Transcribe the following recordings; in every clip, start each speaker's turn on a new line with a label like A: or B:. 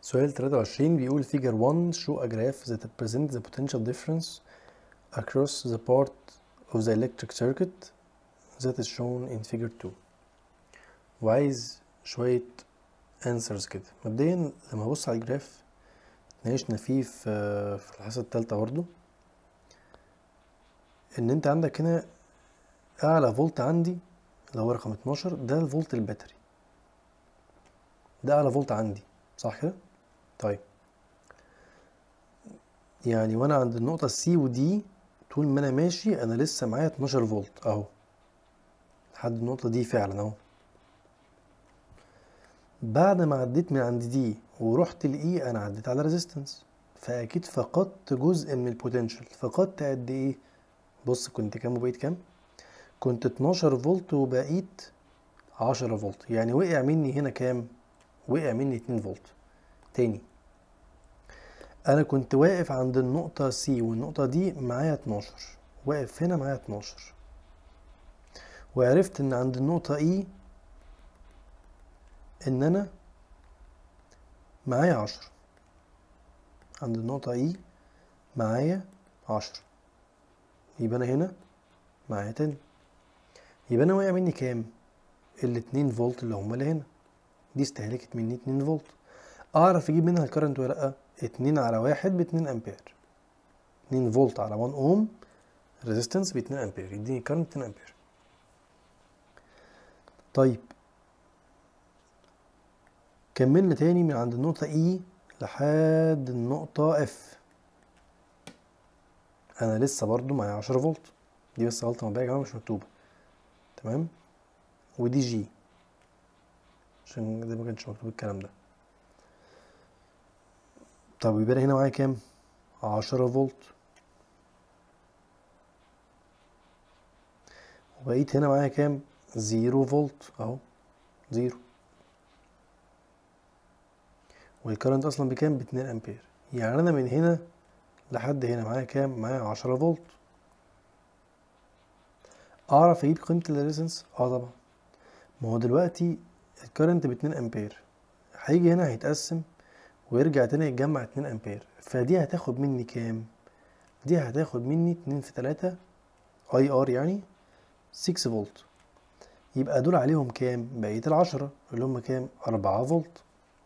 A: سؤال 23 بيقول figure 1 show a graph that represents the potential difference across the part of the electric circuit that is shown in figure 2 وعايز شوية answers كده مبدئيا لما ابص على الجراف اتناقشنا فيه في في الحصة التالتة برضه ان انت عندك هنا اعلى فولت عندي اللي هو رقم 12 ده الفولت الباتري ده اعلى فولت عندي صح كده طيب يعني وانا عند النقطة سي ودي طول ما انا ماشي انا لسه معايا 12 فولت اهو لحد النقطة دي فعلا اهو بعد ما عديت من عند دي ورحت لاي انا عديت على ريزيستنس فاكيد فقدت جزء من البوتنشال فقدت قد ايه بص كنت كام وبقيت كام كنت 12 فولت وبقيت 10 فولت يعني وقع مني هنا كام وقع مني 2 فولت تاني انا كنت واقف عند النقطة سي والنقطة دي معايا 12 واقف هنا معايا 12 وعرفت ان عند النقطة اي ان انا معايا 10 عند النقطة اي معايا 10 يبقى انا هنا معايا تاني يبقى انا واقع مني كام الاتنين فولت اللي هما اللي هنا دي استهلكت مني اتنين فولت اعرف اجيب منها الكرنت ولا لا اتنين على واحد باتنين امبير اتنين فولت على وان اوم ريزيستنس باتنين امبير يديني كرنت اتنين امبير طيب كملنا تاني من عند النقطة اي لحد النقطة اف انا لسه برضو معايا عشرة فولت دي بس غلطة مبدئية يا جماعة مش مكتوبة تمام ودي جي عشان ده ما كانش مكتوب الكلام ده طب يبقى هنا معايا كام عشرة فولت وبقيت هنا معايا كام زيرو فولت اهو زيرو والكرنت اصلا بكام باتنين امبير يعني انا من هنا لحد هنا معايا كام معايا عشرة فولت اعرف اجيب قيمة الريزنس اه طبعا ما هو دلوقتي الكرنت باتنين امبير هيجي هنا هيتقسم ويرجع تاني يتجمع اتنين امبير فدي هتاخد مني كام دي هتاخد مني اتنين في تلاتة اي ار يعني سكس فولت يبقى دول عليهم كام بقية العشرة اللي هم كام اربعة فولت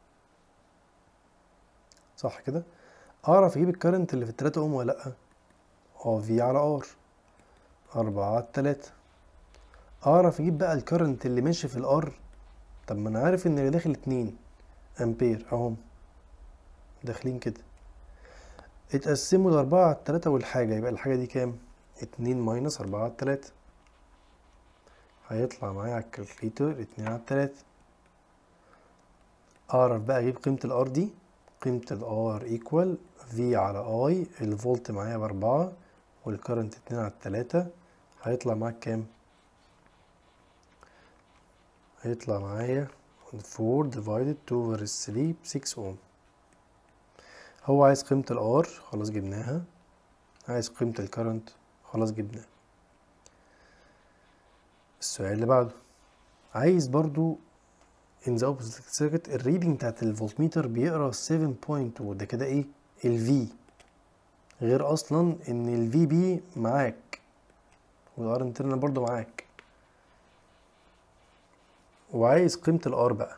A: صح كده اعرف اجيب الكرنت اللي في التلاتة اوم ولا لا اه في على ار أربعة على تلاتة أعرف أجيب بقى الكرنت اللي ماشي في الأر طب ما أنا عارف إن اللي داخل اتنين أمبير أهم داخلين كده اتقسموا لأربعة على التلاتة والحاجة يبقى الحاجة دي كام؟ اتنين ماينس أربعة على التلاتة هيطلع معايا على الكالكليتر اتنين على التلاتة أعرف بقى أجيب قيمة الأر دي قيمة الأر إيكوال في على أي الفولت معايا بأربعة والكرنت اتنين على التلاتة هيطلع معاك كام؟ هيطلع معايا 4 divided 2 over 3 ب 6 اوم هو عايز قيمة الار خلاص جبناها عايز قيمة الكرنت خلاص جبناها السؤال اللي بعده عايز برضو in the opposite circuit الريدنج بتاعت الفولتميتر بيقرا 7.2 ده كده ايه ال V غير اصلا ان ال VB معاك والار انترنال برضو معاك وعايز قيمة الار بقى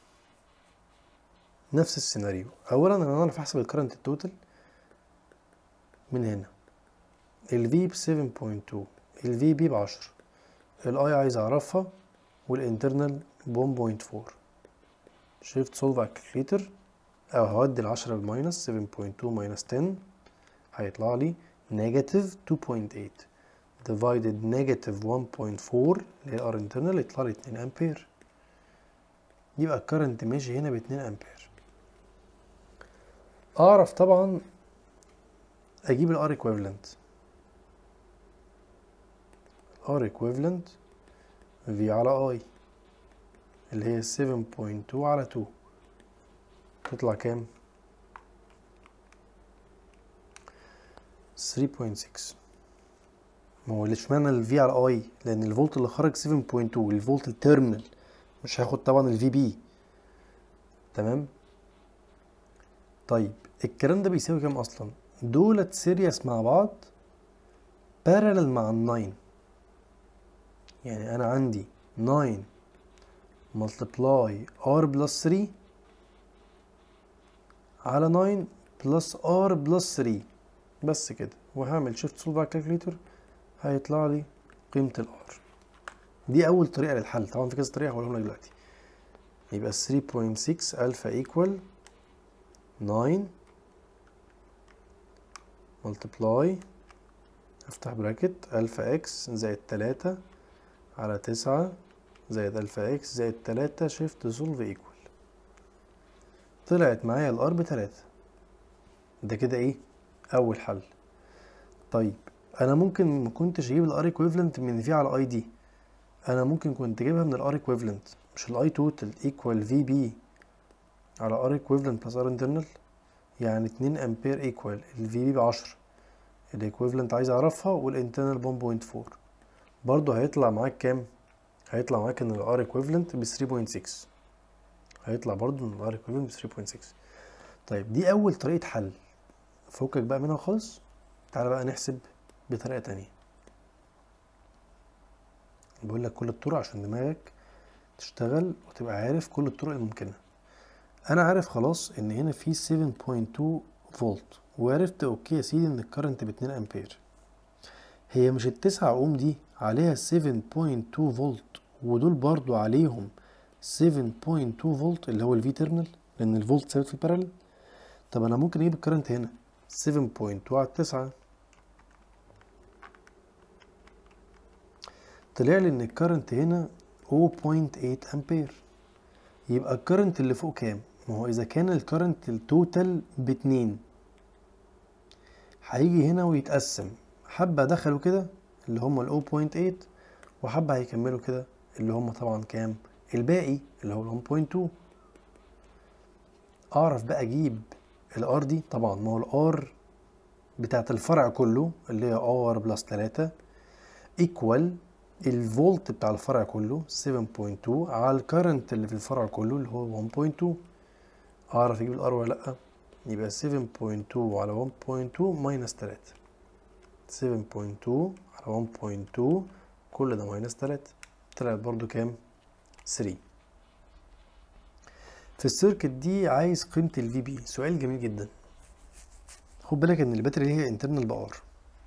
A: نفس السيناريو اولا انا اعرف احسب الكرنت التوتال من هنا ال V ب 7.2 ال VB ب 10 الاي عايز اعرفها والانترنال ب 1.4 شيفت سولف على الكالكليتر او هودي ال 10 بالماينس 7.2 ماينس 10 هيطلع لي نيجاتيف 2.8 divided نيجاتيف 1.4 اللي هي الار انترنال يطلع لي 2 امبير يبقى الكرنت ماشي هنا ب 2 امبير اعرف طبعا اجيب الار ايكويفالنت الار ايكويفالنت في على اي اللي هي 7.2 على 2 تطلع كام 3.6 ما هو ليش معنى الفي على اي لان الفولت اللي خرج 7.2 الفولت التيرمينال مش هاخد طبعا الفي بي تمام طيب الكلام ده بيساوي كام اصلا دولت سيريس مع بعض بارلل مع الناين يعني انا عندي 9 multiply r بلس 3 على 9 بلس r بلس 3 بس كده وهعمل شيفت سولف على الكالكوليتر هيطلع لي قيمة الار دي أول طريقة للحل طبعا في كذا طريقة هقولهم لك دلوقتي يبقى 3.6 ألفا ايكوال 9 multiply افتح براكت ألفا اكس زائد تلاتة على تسعة زائد ألفا اكس زائد تلاتة شيفت سولف ايكوال طلعت معايا الار بتلاتة ده كده ايه أول حل طيب أنا ممكن مكنتش أجيب الار equivalent من في على اي دي أنا ممكن كنت أجيبها من الار equivalent مش الاي توتال ايكوال في بي على ار equivalent بلس ار internal يعني اتنين امبير ايكوال الفي بي بعشرة الايكويفالنت عايز اعرفها والانترنال 1.4 برضه هيطلع معاك كام هيطلع معاك ان الار ايكويفالنت ب 3.6 هيطلع برضه ان الار ايكويفالنت ب 3.6 طيب دي اول طريقه حل فكك بقى منها خالص تعالى بقى نحسب بطريقه تانية بقول لك كل الطرق عشان دماغك تشتغل وتبقى عارف كل الطرق الممكنه انا عارف خلاص ان هنا في 7.2 فولت وعرفت اوكي يا سيدي ان الكرنت ب 2 امبير هي مش التسعة اوم دي عليها 7.2 فولت ودول برضو عليهم 7.2 فولت اللي هو الفي تيرمينال لان الفولت ثابت في البارل طب انا ممكن اجيب الكرنت هنا 7.2 على التسعة طلع لي ان الكرنت هنا 0.8 امبير يبقى الكرنت اللي فوق كام ما هو اذا كان الكرنت التوتال باتنين هيجي هنا ويتقسم حبة دخلوا كده اللي هم ال 0.8 وحبة هيكملوا كده اللي هم طبعا كام الباقي اللي هو ال 1.2 اعرف بقى اجيب الار دي طبعا ما هو الار بتاعت الفرع كله اللي هي ار بلس 3 ايكوال الفولت بتاع الفرع كله 7.2 على الكرنت اللي في الفرع كله اللي هو 1.2 اعرف اجيب الار ولا لا يبقى 7.2 على 1.2 ماينس 3 7.2 على 1.2 كل ده ماينس 3 طلعت برضو كام 3 في السيركت دي عايز قيمة الفي بي سؤال جميل جدا خد بالك ان الباتري هي انترنال بار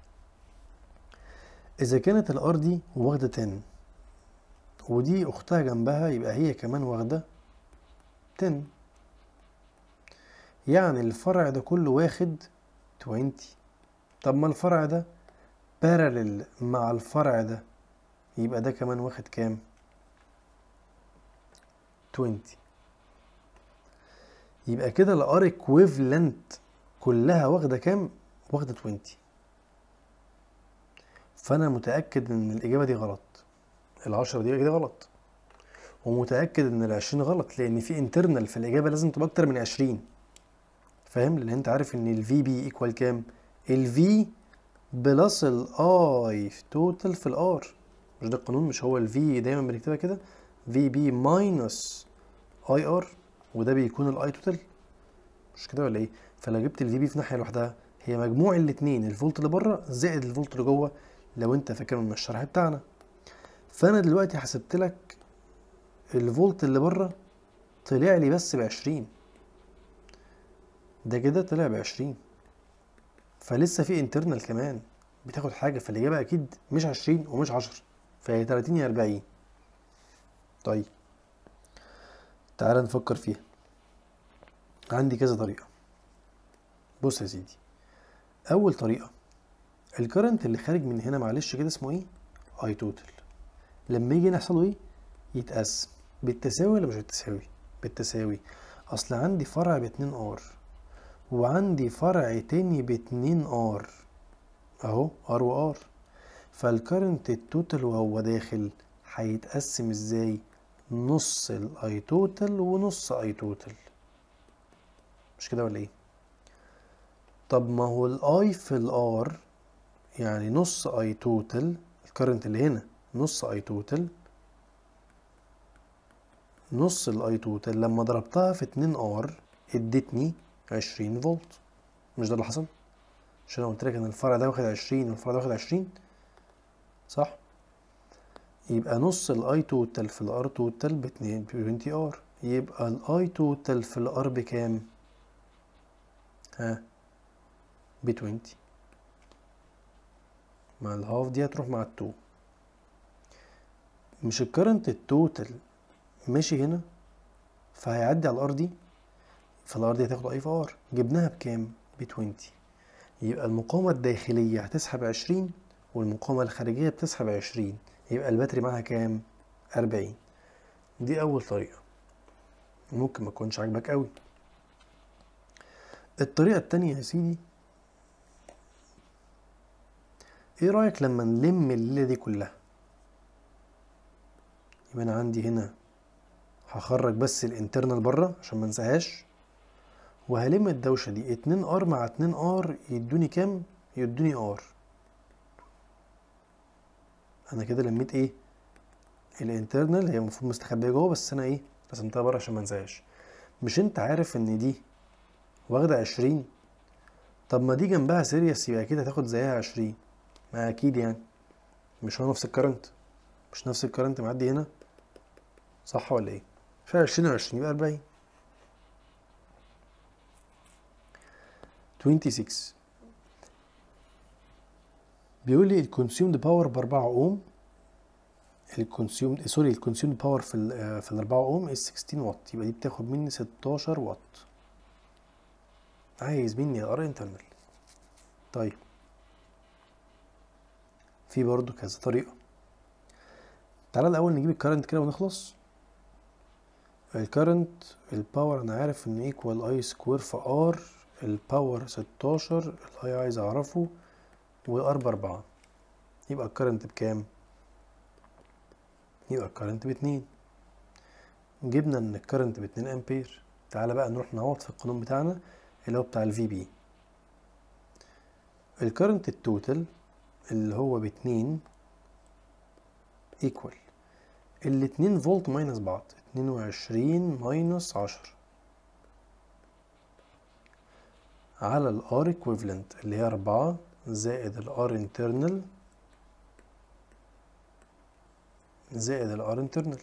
A: اذا كانت الار دي واخدة 10 ودي اختها جنبها يبقى هي كمان واخدة 10 يعني الفرع ده كله واخد 20 طب ما الفرع ده بارلل مع الفرع ده يبقى ده كمان واخد كام 20 يبقى كده الار ايكويفالنت كلها واخده كام واخده 20 فانا متاكد ان الاجابه دي غلط العشرة دي كده غلط ومتاكد ان العشرين غلط لان في انترنال في الاجابه لازم تبقى اكتر من عشرين فاهم لان انت عارف ان الفي بي ايكوال كام الفي بلس الاي توتال في الار مش ده القانون مش هو الفي دايما بنكتبها كده في بي ماينس اي ار وده بيكون الاي توتال مش كده ولا ايه فلو جبت الفي بي في ناحيه لوحدها هي مجموع الاثنين الفولت اللي بره زائد الفولت اللي جوه لو انت فاكر من الشرح بتاعنا فانا دلوقتي حسبت لك الفولت اللي بره طلع لي بس بعشرين ده كده طلع بعشرين فلسه في انترنال كمان بتاخد حاجة فالإجابة أكيد مش عشرين ومش عشر فهي تلاتين يا أربعين طيب تعالى نفكر فيها عندي كذا طريقة بص يا سيدي أول طريقة الكرنت اللي خارج من هنا معلش كده اسمه ايه اي توتال لما يجي يحصل له ايه يتقسم بالتساوي ولا مش بالتساوي بالتساوي اصل عندي فرع باتنين ار وعندي فرع تاني باتنين ار اهو ار وار فالكرنت التوتال وهو داخل هيتقسم ازاي نص الاي توتال ونص اي توتال مش كده ولا ايه طب ما هو الاي في الار يعني نص اي توتال الكرنت اللي هنا نص اي توتال نص الاي توتال لما ضربتها في 2 ار ادتني عشرين فولت مش ده اللي حصل عشان انا قلت لك ان الفرع ده واخد عشرين والفرع ده واخد عشرين صح يبقى نص الاي توتال في الار توتال باتنين بتوينتي ار يبقى الاي توتال في الار بكام ها بتوينتي مع الهاف دي هتروح مع التو مش الكرنت التوتال ماشي هنا فهيعدي على الار دي فالار دي هتاخد اي في ار جبناها بكام بتوينتي يبقى المقاومة الداخلية هتسحب عشرين والمقاومة الخارجية بتسحب عشرين يبقى الباتري معاها كام أربعين دي أول طريقة ممكن ما تكونش عاجبك قوي الطريقة التانية يا سيدي ايه رأيك لما نلم الليلة دي كلها يبقى انا عندي هنا هخرج بس الانترنال بره عشان ما انساهاش وهلم الدوشة دي اتنين ار مع اتنين ار يدوني كام يدوني ار انا كده لميت ايه الانترنال هي المفروض مستخبية جوه بس انا ايه رسمتها بره عشان ما انساهاش مش انت عارف ان دي واخدة عشرين طب ما دي جنبها سيريس يبقى اكيد هتاخد زيها عشرين ما اكيد يعني مش هو نفس الكرنت مش نفس الكرنت معدي هنا صح ولا ايه في عشرين وعشرين يبقى اربعين 26 بيقول لي الكونسيومد باور ب 4 اوم الكونسيومد سوري الكونسيومد باور في ال في ال 4 اوم is 16 واط يبقى دي بتاخد مني 16 واط عايز مني ار انترنال طيب في برضو كذا طريقة تعالى الأول نجيب الكرنت كده ونخلص الكرنت الباور أنا عارف إن ايكوال اي سكوير في ار الباور ستاشر الاي عايز اعرفه والار باربعة يبقى الكرنت بكام يبقى الكرنت باتنين جبنا ان الكرنت باتنين امبير تعالى بقى نروح نعوض في القانون بتاعنا اللي هو بتاع الفي بي الكرنت التوتال اللي هو باتنين ايكوال الاتنين فولت ماينس بعض اتنين وعشرين ماينس عشرة على ال R equivalent اللي هي أربعة زائد ال R internal زائد ال R internal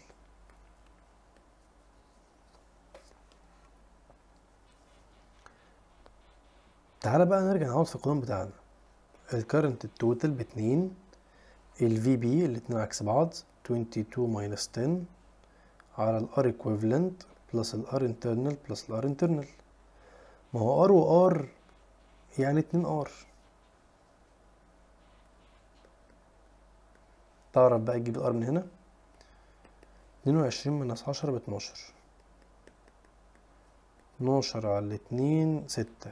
A: تعالى بقى نرجع نعوض في القانون بتاعنا الكرنت التوتال باتنين ال VB الاتنين عكس بعض 22 minus 10 على ال R equivalent plus ال R internal plus ال R internal ما هو ار وار يعني اتنين ار تعرف بقى تجيب الار من هنا اتنين وعشرين ماينس عشرة باتناشر اتناشر على الاتنين ستة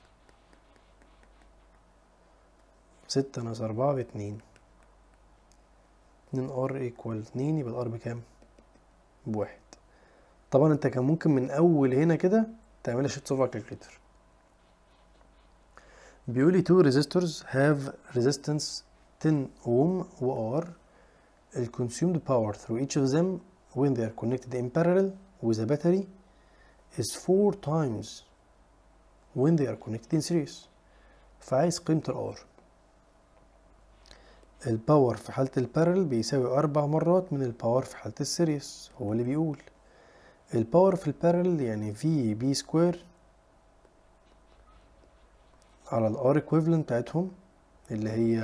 A: ستة ناقص أربعة باتنين اتنين ار ايكوال اتنين يبقى الار بكام؟ بواحد طبعا انت كان ممكن من أول هنا كده تعملها شيت صوفا كالكليتر بيقول لي two resistors have resistance 10 ohm و R ال consumed power through each of them when they are connected in parallel with a battery is four times when they are connected in series فعايز قيمة ال R الباور في حالة البارل بيساوي أربع مرات من الباور في حالة السيريس هو اللي بيقول الباور في البارل يعني في بي سكوير على الار equivalent بتاعتهم اللي هي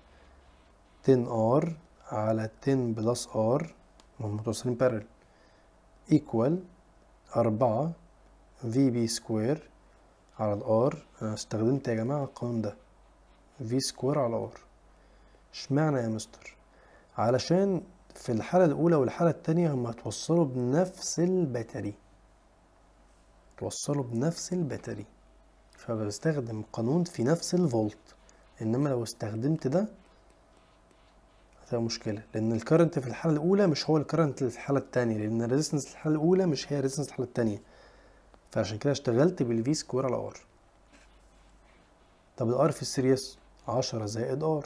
A: 10 ار على 10 بلس ار هم متوصلين بارل equal أربعة في بي سكوير على الار أنا استخدمت يا جماعة القانون ده في سكوير على ار اشمعنى يا مستر علشان في الحالة الأولى والحالة التانية هما هتوصلوا بنفس الباتري توصلوا بنفس الباتري فبستخدم قانون في نفس الفولت انما لو استخدمت ده هتبقى مشكلة لأن الكرنت في الحالة الأولى مش هو الكرنت اللي في الحالة التانية لأن الريزستنس في الحالة الأولى مش هي الريزستنس في الحالة التانية فعشان كده اشتغلت بالفي سكوير على ار طب الار في السيريس عشرة زائد ار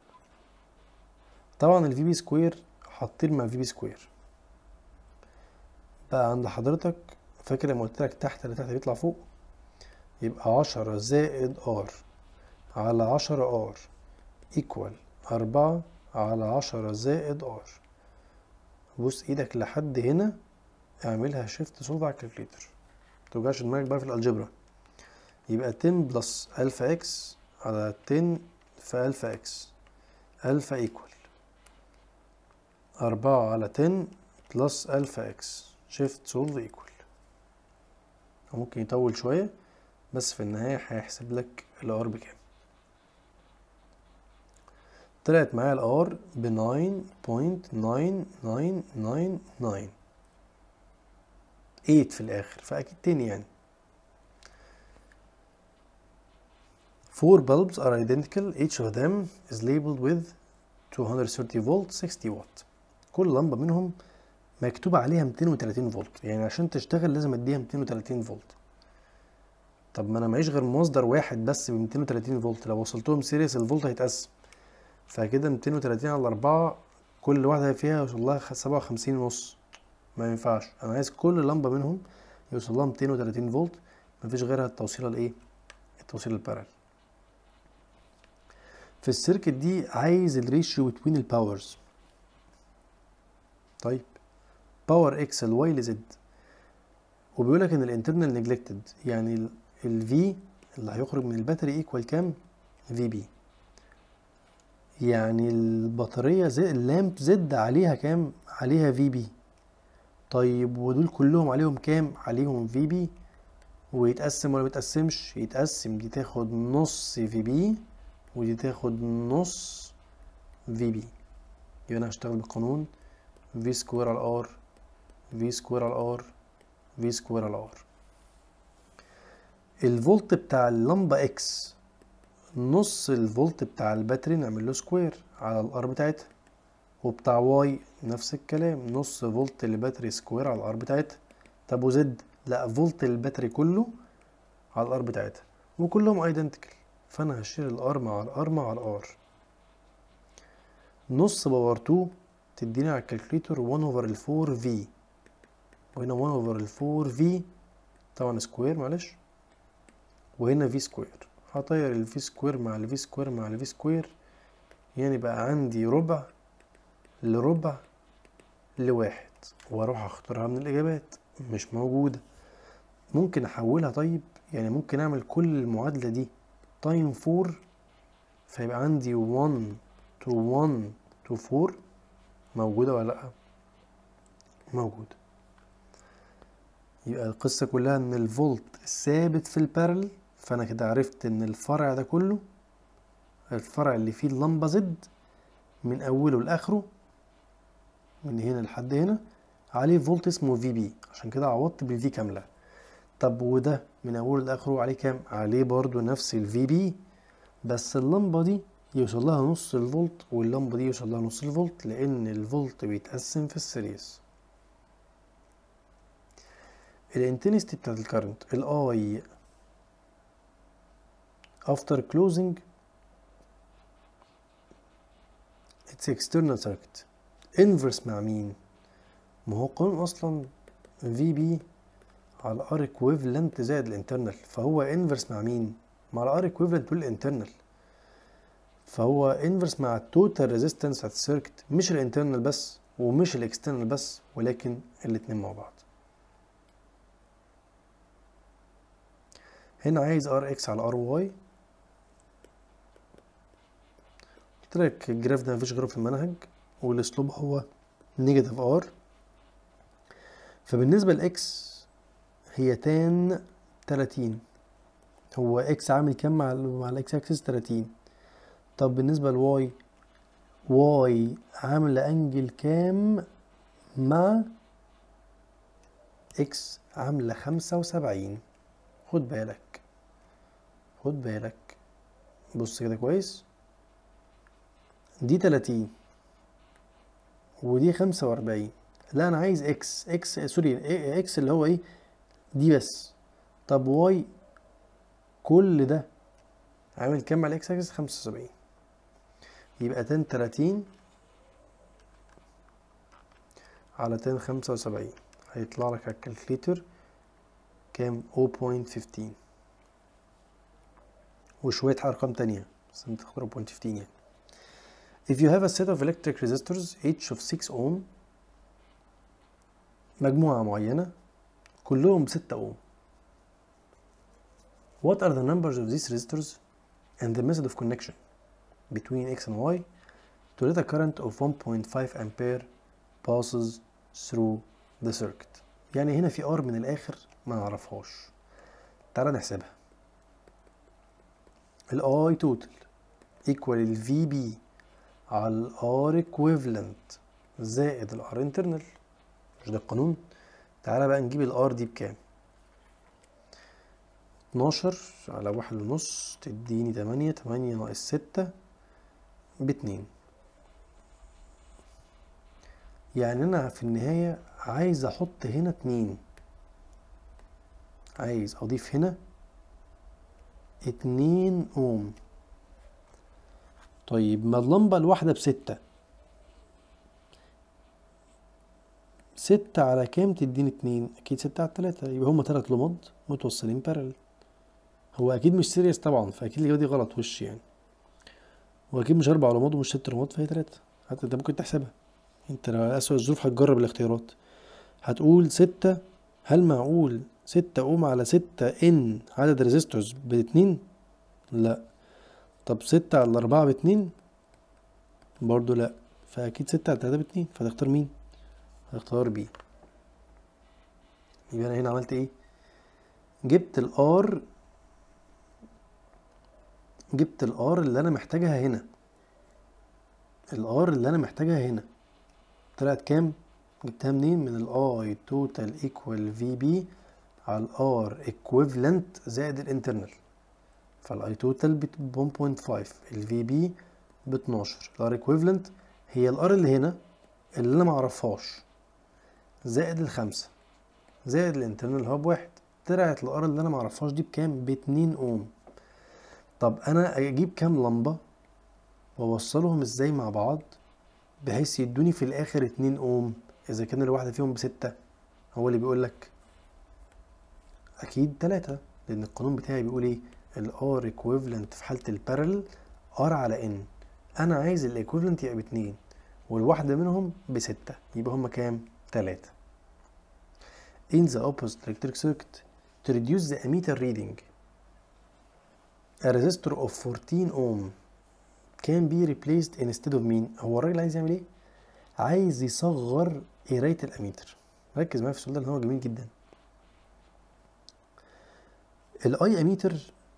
A: طبعا الفي بي سكوير هتطير مع في بي سكوير بقى عند حضرتك فاكر لما قلت لك تحت اللي تحت بيطلع فوق يبقى عشرة زائد ار على عشرة ار ايكوال أربعة على عشرة زائد ار بص ايدك لحد هنا اعملها شيفت سولف على الكالكليتر متوجعش دماغك بقى في الالجبرا يبقى 10 بلس الفا اكس على 10 في الفا اكس الفا ايكوال أربعة على 10 بلس الفا اكس شيفت سولف ايكوال ممكن يطول شوية بس في النهاية هيحسب لك الار بكام طلعت معايا الار ب 9.9999 8 في الآخر فأكيد تاني يعني Four bulbs are identical each of them is labeled with 230 volt 60 watt كل لمبة منهم مكتوب عليها 230 فولت يعني عشان تشتغل لازم اديها 230 فولت طب ما انا معيش غير مصدر واحد بس ب 230 فولت لو وصلتهم سيريس الفولت هيتقسم فكده 230 على 4 كل واحدة فيها يوصل لها 57 ونص ما ينفعش انا عايز كل لمبة منهم يوصل لها 230 فولت مفيش غيرها التوصيلة الايه التوصيل البارل في السيركت دي عايز الريشيو بين الباورز طيب باور اكس الواي لزد وبيقول لك ان الانترنال نيجلكتد يعني الفي اللي هيخرج من الباتري ايكوال كام في بي يعني البطاريه زي اللامب زد عليها كام عليها في بي طيب ودول كلهم عليهم كام عليهم في بي ويتقسم ولا ميتقسمش يتقسم دي تاخد نص في بي ودي تاخد نص في بي يبقى انا هشتغل بالقانون في سكوير على ار في سكوير على ار في سكوير على ار الفولت بتاع اللمبة اكس نص الفولت بتاع الباتري نعمل له سكوير على الار بتاعتها وبتاع واي نفس الكلام نص فولت الباتري سكوير على الار بتاعتها طب وزد لا فولت الباتري كله على الار بتاعتها وكلهم ايدنتيكال فانا هشيل الار مع الار مع الار نص باور 2 تديني على الكالكليتور 1 اوفر ال 4 في وهنا 1 اوفر ال 4 في طبعا سكوير معلش وهنا في سكوير هطير ال في سكوير مع ال في سكوير مع ال في سكوير يعني بقى عندي ربع لربع لواحد واروح اختارها من الاجابات مش موجودة ممكن احولها طيب يعني ممكن اعمل كل المعادلة دي تايم 4 فيبقى عندي 1 to 1 to 4 موجودة ولا لأ؟ موجودة يبقى القصة كلها إن الفولت ثابت في البارل فأنا كده عرفت إن الفرع ده كله الفرع اللي فيه اللمبة زد من أوله لآخره من هنا لحد هنا عليه فولت اسمه في بي عشان كده عوضت بالفي كاملة طب وده من أوله لآخره عليه كام؟ عليه برضو نفس الفي بي بس اللمبة دي يوصل لها نص الفولت واللمبة دي يوصل لها نص الفولت لأن الفولت بيتقسم في السيريز الانتنستي بتاعت الكارنت الاي after closing its external circuit inverse مع مين ما هو قانون اصلا في بي على ار equivalent زائد الانترنال فهو inverse مع مين مع الار equivalent والانترنال فهو انفرس مع التوتال ريزيستنس بتاعت السيركت مش الانترنال بس ومش الاكسترنال بس ولكن الاتنين مع بعض هنا عايز ار اكس على ار واي قلت لك الجراف ده مفيش غيره في المنهج والاسلوب هو نيجاتيف ار فبالنسبه لاكس هي تان 30 هو اكس عامل كام مع ال مع الاكس اكسس 30 طب بالنسبة لواي واي عاملة انجل كام مع اكس عاملة خمسة وسبعين خد بالك خد بالك بص كده كويس دي تلاتين ودي خمسة وأربعين لا أنا عايز إكس إكس سوري إكس اللي هو إيه دي بس طب واي كل ده عامل كام على الإكس أكس خمسة وسبعين يبقى تان تلاتين على تان خمسة وسبعين هيطلع لك على الكالكليتر كام 0.15 وشوية أرقام تانية بس انت تختار 0.15 يعني if you have a set of electric resistors each of 6 ohm مجموعة معينة كلهم 6 ohm what are the numbers of these resistors and the method of connection between x and y to let a current of 1.5 ampere passes through the circuit يعني هنا في R من الآخر ما نعرفهاش تعالى نحسبها ال I total equal ال VB على ال R equivalent زائد ال R internal مش ده القانون تعالى بقى نجيب ال R دي بكام 12 على واحد ونص تديني تمانية تمانية ناقص ستة باتنين يعني انا في النهاية عايز احط هنا اتنين عايز اضيف هنا اتنين اوم طيب ما اللمبة الواحدة بستة ستة على كام تديني اتنين اكيد ستة على تلاتة يبقى هما تلات لمض متوصلين بارل هو اكيد مش سيريس طبعا فاكيد الاجابة دي غلط وش يعني واكيد مش اربع لمض ومش ست لمض فهي تلاتة حتى انت ممكن تحسبها انت لو اسوأ الظروف هتجرب الاختيارات هتقول ستة هل معقول ستة اوم على ستة ان عدد ريزيستورز باتنين لا طب ستة على اربعة باتنين برضو لا فاكيد ستة على تلاتة باتنين فتختار مين هتختار بي يبقى انا هنا عملت ايه جبت الار جبت الار اللي انا محتاجها هنا الار اللي انا محتاجها هنا طلعت كام جبتها منين من الاي توتال ايكوال في بي على الار ايكويفالنت زائد الانترنال فالاي توتال ب 1.5 الفي بي ب 12 الار ايكويفالنت هي الار اللي هنا اللي انا معرفهاش زائد الخمسة زائد الانترنال هو بواحد طلعت الار اللي انا معرفهاش دي بكام باتنين اوم طب انا اجيب كام لمبة واوصلهم ازاي مع بعض بحيث يدوني في الاخر اتنين اوم اذا كان الواحدة فيهم بستة هو اللي بيقولك اكيد تلاتة لان القانون بتاعي بيقول ايه الار ايكويفالنت في حالة البارل ار على ان انا عايز الايكويفالنت يبقى باتنين والواحدة منهم بستة يبقى هما كام تلاتة in the opposite electric circuit to reduce the ammeter reading a resistor of 14 ohm can be replaced instead of مين هو الراجل عايز يعمل ايه عايز يصغر قراية الاميتر ركز معايا في السؤال ده لان هو جميل جدا الاي اميتر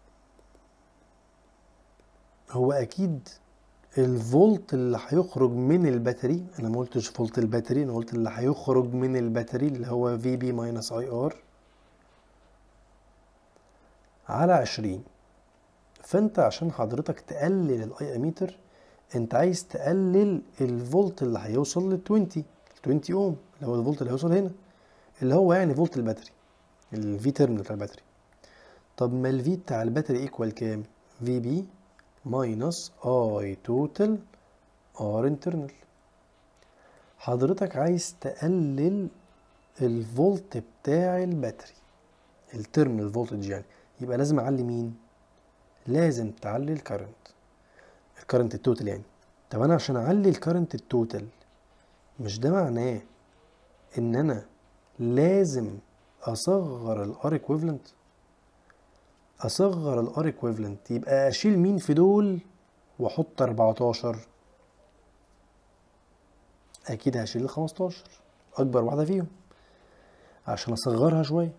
A: هو اكيد الفولت اللي هيخرج من الباتري انا ما قلتش فولت الباتري انا قلت اللي هيخرج من الباتري اللي هو في بي ماينس اي ار على عشرين فانت عشان حضرتك تقلل الاي اميتر انت عايز تقلل الفولت اللي هيوصل لل 20 20 اوم اللي هو الفولت اللي هيوصل هنا اللي هو يعني فولت الباتري الفي تيرمينال بتاع الباتري طب ما الفي بتاع الباتري ايكوال كام في بي ماينس اي توتال ار انترنال حضرتك عايز تقلل الفولت بتاع الباتري التيرمينال فولتج يعني يبقى لازم اعلي مين لازم تعلي الكرنت الكرنت التوتال يعني طب انا عشان اعلي الكرنت التوتال مش ده معناه ان انا لازم اصغر الار ايكويفالنت اصغر الار ايكويفالنت يبقى اشيل مين في دول واحط 14 اكيد هشيل ال 15 اكبر واحده فيهم عشان اصغرها شويه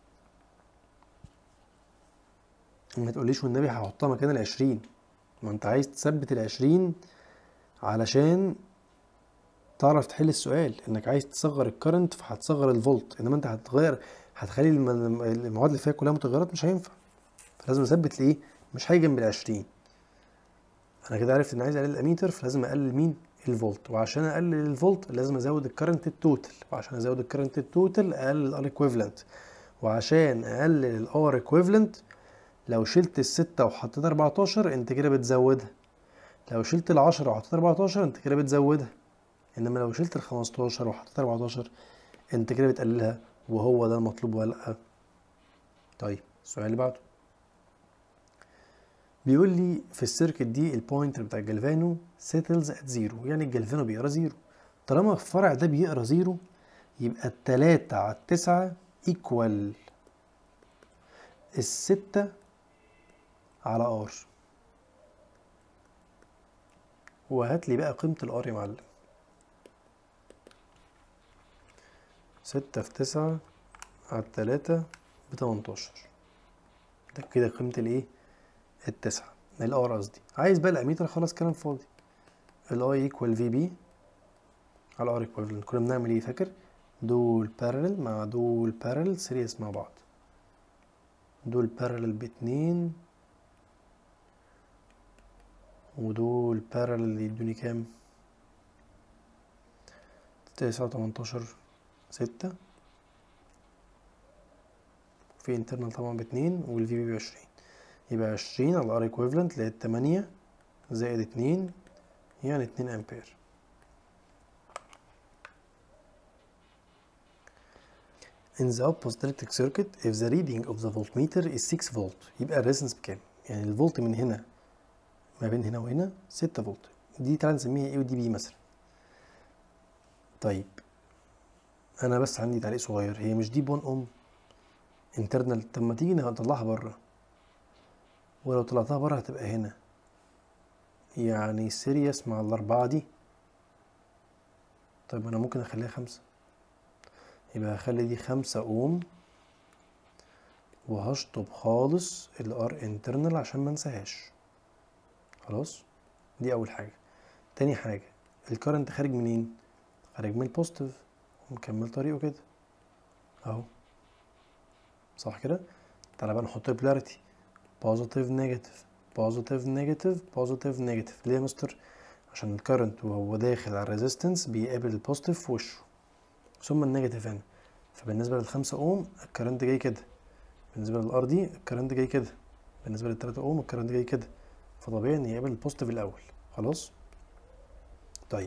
A: ما تقوليش والنبي هحطها مكان العشرين ما انت عايز تثبت العشرين علشان تعرف تحل السؤال انك عايز تصغر الكرنت فهتصغر الفولت انما انت هتغير هتخلي الم- المواد اللي فيها كلها متغيرات مش هينفع فلازم اثبت ليه مش هيجي جنب العشرين انا كده عرفت ان عايز اقلل الاميتر فلازم اقلل مين الفولت وعشان اقلل الفولت لازم ازود الكرنت التوتال وعشان ازود الكرنت التوتال اقلل الار ايكويفالنت وعشان اقلل الار ايكويفالنت لو شلت الستة وحطيت 14 انت كده بتزودها لو شلت العشرة وحطيت 14 انت كده بتزودها انما لو شلت ال 15 وحطيت 14 انت كده بتقللها وهو ده المطلوب ولا لا طيب السؤال اللي بعده بيقول لي في السيركت دي البوينتر بتاع الجلفانو سيتلز ات زيرو يعني الجلفانو بيقرا زيرو طالما الفرع ده بيقرا زيرو يبقى التلاتة على التسعة ايكوال الستة على ار وهات لي بقى قيمة الار يا معلم ستة في تسعة على التلاتة بتمنتاشر ده كده قيمة الايه التسعة الار قصدي عايز بقى الاميتر خلاص كلام فاضي الاي ايكوال في بي على ار ايكوال كنا بنعمل ايه فاكر دول بارلل مع دول بارلل سيريس مع بعض دول بارلل باتنين ودول بارلل يدوني كام تسعة وتمنتاشر ستة في انترنال طبعا باتنين والفي بي بعشرين يبقى عشرين على ار ايكويفالنت اللي هي تمانية زائد اتنين يعني اتنين امبير In the opposite electric circuit, if the reading of the voltmeter is 6 فولت يبقى الريزنس بكام؟ يعني الفولت من هنا ما بين هنا وهنا 6 فولت دي تعالى نسميها ايه ودي بي مثلا طيب انا بس عندي تعليق صغير هي مش دي بون اوم انترنال طب ما تيجي نطلعها بره ولو طلعتها بره هتبقى هنا يعني سيريس مع الأربعة دي طيب أنا ممكن أخليها خمسة يبقى هخلي دي خمسة أوم وهشطب خالص الار انترنال عشان ما انساهاش خلاص دي أول حاجة تاني حاجة الكرنت خارج منين؟ خارج من البوزيتيف ومكمل طريقه كده أهو صح كده؟ تعالى بقى نحط البولاريتي بوزيتيف نيجاتيف بوزيتيف نيجاتيف بوزيتيف نيجاتيف ليه يا مستر عشان الكرنت وهو داخل على الريزيستنس بيقابل البوزيتيف في وشه ثم النيجاتيف هنا فبالنسبه للخمسة اوم الكرنت جاي كده بالنسبه للار دي الكرنت جاي كده بالنسبه للتلاتة اوم الكرنت جاي كده فطبيعي ان يقابل البوزيتيف الاول خلاص طيب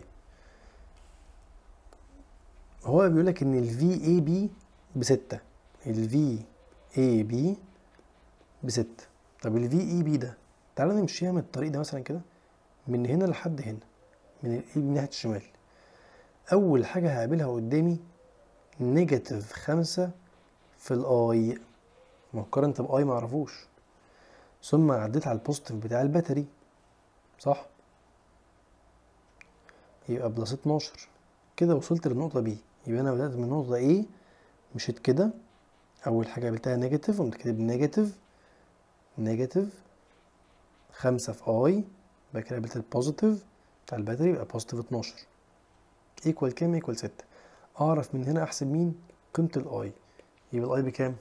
A: هو بيقول لك ان الفي اي بي بستة الفي اي بي بستة طب الفي اي بي ده تعالى نمشيها من الطريق ده مثلا كده من هنا لحد هنا من الاي بي من ناحية الشمال أول حاجة هقابلها قدامي نيجاتيف خمسة في الآي ما هو الكرنت بآي معرفوش ثم عديت على البوزيتيف بتاع الباتري صح يبقى بلس اتناشر كده وصلت للنقطة بي يبقى أنا بدأت من النقطة A مشيت كده أول حاجة قابلتها نيجاتيف قمت كاتب نيجاتيف نيجاتيف خمسة في اي بعد كده قابلت البوزيتيف بتاع الباتري يبقى بوزيتيف اتناشر ايكوال كام ايكوال ستة اعرف من هنا احسب مين قيمة الاي يبقى الاي بكام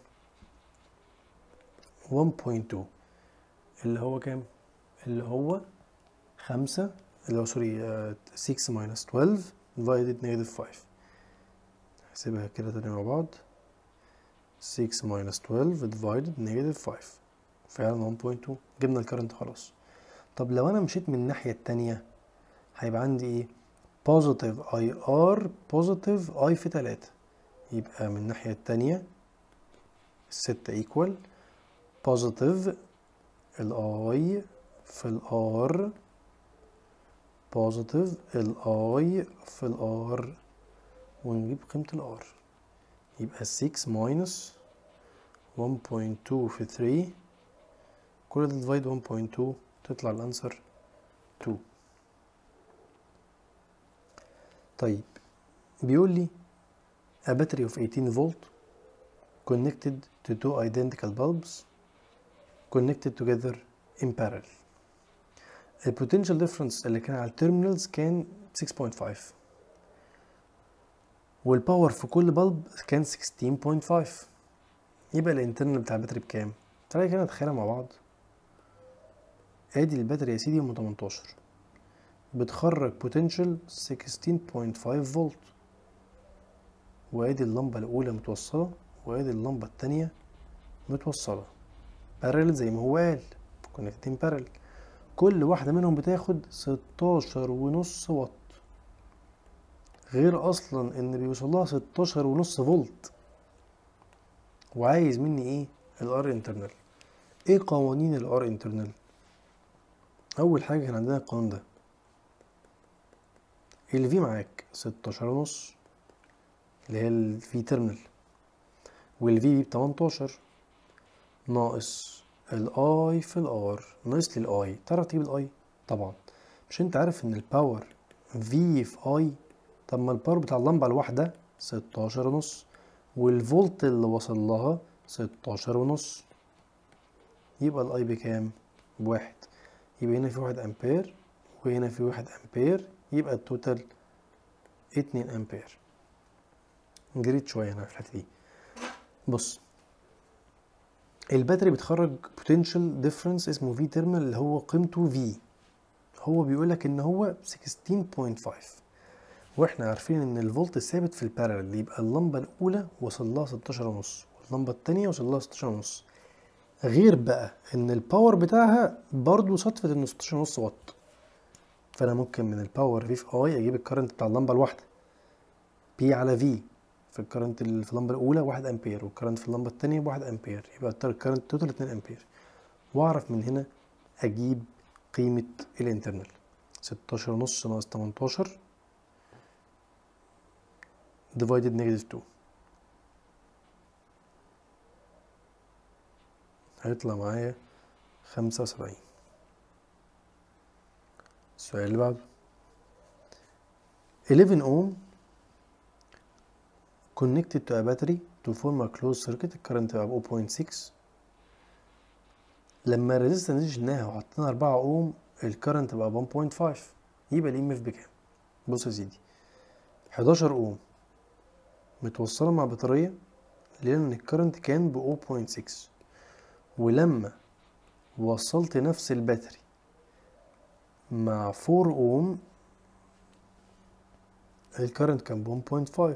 A: 1.2 اللي هو كام اللي هو خمسة اللي هو سوري 6 minus 12 divided negative 5 هحسبها كده تاني مع بعض 6 minus 12 divided negative 5 فعلا 1.2 جبنا الكرنت خلاص طب لو انا مشيت من الناحية التانية هيبقى عندي ايه بوزيتيف اي ار بوزيتيف اي في تلاتة يبقى من الناحية التانية الستة ايكوال بوزيتيف الاي في الار بوزيتيف الاي في الار ونجيب قيمة الار يبقى 6 ماينس 1.2 في 3 كل ده ديفايد 1.2 تطلع الانسر 2 طيب بيقول لي a battery of 18 volt connected to two identical bulbs connected together in parallel ال potential difference اللي كان على التيرمينالز كان 6.5 والباور في كل بلب كان 16.5 يبقى الانترنال بتاع الباتري بكام؟ تعالى كده نتخيلها مع بعض ادي الباتري يا سيدي ام 18 بتخرج بوتنشال 16.5 فولت وادي اللمبة الأولى متوصلة وادي اللمبة التانية متوصلة بارل زي ما هو قال كونكتين بارل كل واحدة منهم بتاخد 16 ونص واط غير أصلا إن بيوصل لها 16 ونص فولت وعايز مني إيه الار انترنال إيه قوانين الار انترنال اول حاجه كان عندنا القانون ده ال V معاك ستاشر ونص اللي هي ال V تيرمينال وال V ب 18 ناقص ال I في ال R ناقص لي ال I تعرف تجيب ال I طبعا مش انت عارف ان الباور V في I طب ما الباور بتاع اللمبة الواحدة ستاشر ونص والفولت اللي وصل لها ستاشر ونص يبقى الاي بكام؟ بواحد يبقى هنا في واحد امبير وهنا في واحد امبير يبقى التوتال اتنين امبير جريت شوية هنا في الحتة دي بص الباتري بتخرج potential difference اسمه في تيرمال اللي هو قيمته في هو بيقولك ان هو 16.5 واحنا عارفين ان الفولت ثابت في البارallel يبقى اللمبة الاولى وصل لها 16 ونص واللمبة التانية وصل لها 16 ونص غير بقى ان الباور بتاعها برضو صدفة انه 16 ونص واط فانا ممكن من الباور في في اي اجيب الكرنت بتاع اللمبة الواحدة بي على في في الكرنت اللي في اللمبة الأولى واحد أمبير والكرنت في اللمبة التانية بواحد أمبير يبقى الكرنت توتال اتنين أمبير وأعرف من هنا أجيب قيمة الانترنال ستاشر ونص ناقص تمنتاشر divided negative 2 هيطلع معايا خمسة وسبعين السؤال اللي بعده 11 ohm connected to a battery to form a closed circuit الكرنت بقى 0.6 لما الريزيستنس دي شلناها وحطينا 4 اوم الكرنت بقى 1.5 يبقى الام اف بكام بص يا سيدي 11 اوم متوصلة مع بطارية لأن الكرنت كان ب 0.6 ولما وصلت نفس الباتري مع 4 اوم الكرنت كان ب 1.5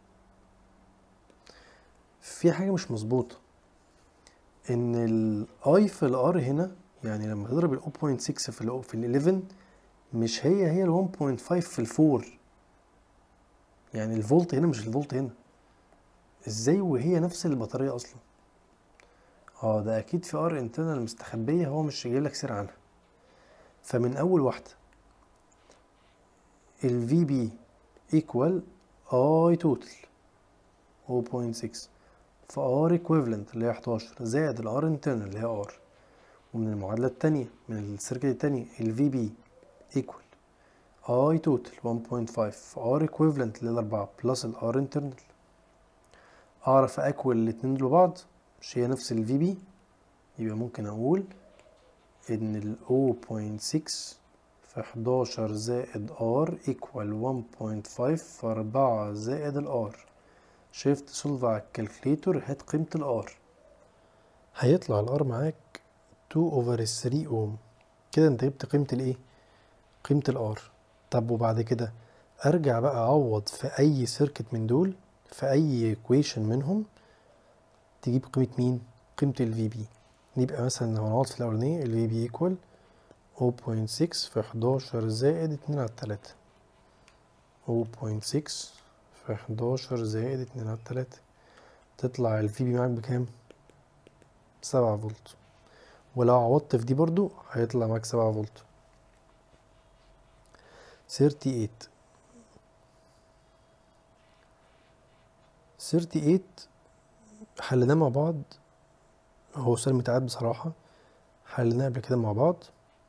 A: في حاجة مش مظبوطة ان الاي في الار هنا يعني لما تضرب ال 0.6 في ال في ال 11 مش هي هي ال 1.5 في الفور يعني الفولت هنا مش الفولت هنا ازاي وهي نفس البطارية اصلا اه ده اكيد في ار انترنال مستخبية هو مش جايب لك سير عنها فمن اول واحدة ال VB equal I total 0.6 في R equivalent اللي هي 11 زائد ال R internal اللي هي R ومن المعادلة التانية من السيركت التانية ال VB equal I total 1.5 في R equivalent اللي هي الأربعة بلس ال R internal أعرف أكول الاتنين دول بعض مش هي نفس ال VB يبقى ممكن أقول إن ال 0.6 في 11 زائد R equal 1.5 في 4 زائد ال R شيفت سولف على الكالكليتور هات قيمة الار هيطلع الار معاك 2 اوفر 3 اوم كده انت جبت قيمة الايه قيمة الار طب وبعد كده ارجع بقى اعوض في اي سيركت من دول في اي ايكويشن منهم تجيب قيمة مين قيمة الفي بي يبقى مثلا لو نعوض في الاولانية الفي بي ايكوال 0.6 في 11 زائد 2 على 3 0.6 في 11 زائد 2 على 3 تطلع الفي بي معاك بكام؟ سبعة فولت ولو عوضت في دي برضو هيطلع معاك سبعة فولت 38 38 حليناه مع بعض هو سؤال متعاد بصراحة حليناه قبل كده مع بعض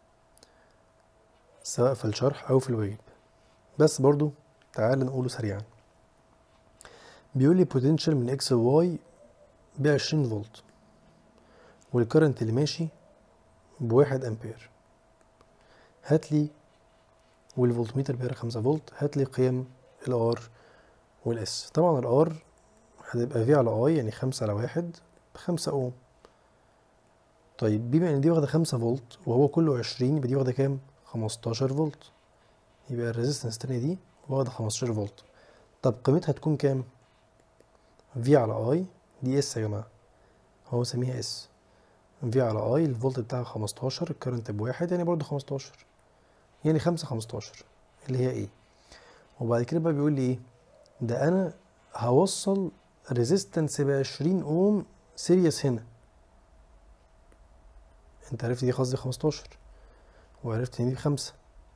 A: سواء في الشرح أو في الواجب بس برضو تعال نقوله سريعا بيقول لي potential من اكس لواي ب 20 فولت والكرنت اللي ماشي بواحد امبير هات لي والفولتميتر بيقرا 5 فولت هات لي قيم الار والاس طبعا الار هتبقى في على اي يعني خمسة على واحد بخمسة اوم طيب بما ان دي واخدة خمسة فولت وهو كله عشرين يبقى دي واخدة كام؟ خمستاشر فولت يبقى الريزيستنس التانية دي واخدة خمستاشر فولت طب قيمتها تكون كام؟ في على اي دي اس يا جماعة هو سميها اس في على اي الفولت بتاعها خمستاشر الكرنت بواحد يعني برضه خمستاشر يعني خمسة خمستاشر اللي هي ايه وبعد كده بقى بيقول لي ايه ده انا هوصل ريزيستنس بعشرين اوم سيريس هنا انت عرفت دي قصدي خمستاشر وعرفت ان دي بخمسة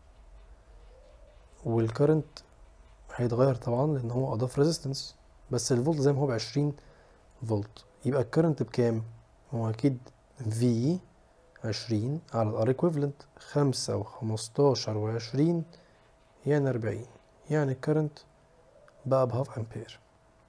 A: والكرنت هيتغير طبعا لان هو اضاف ريزيستنس بس الفولت زي ما هو بعشرين فولت يبقى الكرنت بكام هو اكيد في عشرين على الار ايكويفالنت خمسة وخمستاشر وعشرين يعني أربعين يعني الكرنت بقى بهاف امبير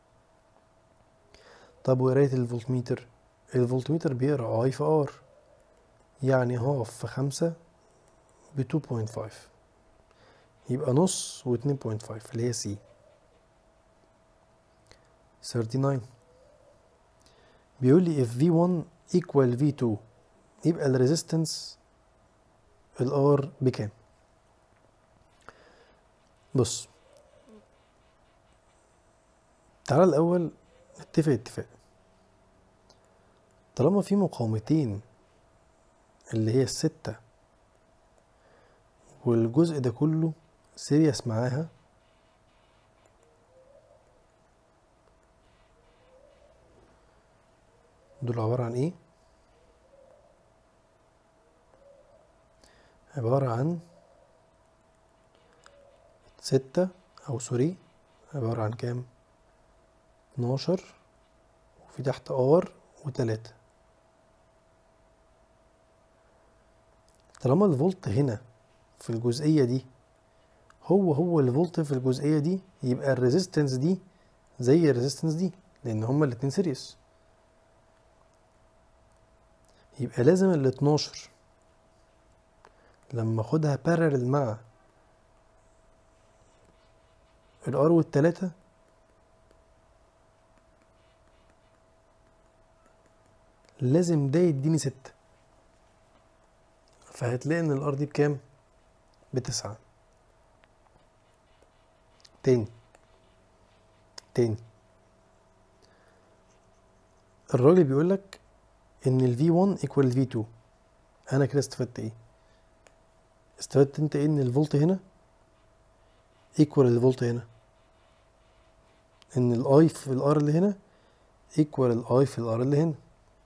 A: طب وقراية الفولتميتر الفولتميتر بيقرا اي في ار يعني هاف في خمسة ب 2.5 يبقى نص و 2.5 اللي هي سي 39 بيقول لي if V1 equal V2 يبقى الريزيستنس الار بكام بص تعالى الأول نتفق اتفاق طالما في مقاومتين اللي هي الستة والجزء ده كله سيريس معاها دول عبارة عن ايه؟ عبارة عن ستة أو سوري عبارة عن كام؟ اتناشر وفي تحت ار وتلاتة طالما الفولت هنا في الجزئية دي هو هو الفولت في الجزئية دي يبقى الريزيستنس دي زي الريزيستنس دي لأن هما الاتنين سيريس يبقى لازم ال 12 لما اخدها بارلل مع الار والتلاتة لازم ده يديني ستة فهتلاقي ان الار دي بكام بتسعة تاني تاني الراجل بيقولك ان ال V1 equal ال V2 انا كده استفدت ايه استفدت انت ايه ان الفولت هنا equal الفولت هنا ان الاي في الار اللي هنا equal الاي في الار اللي هنا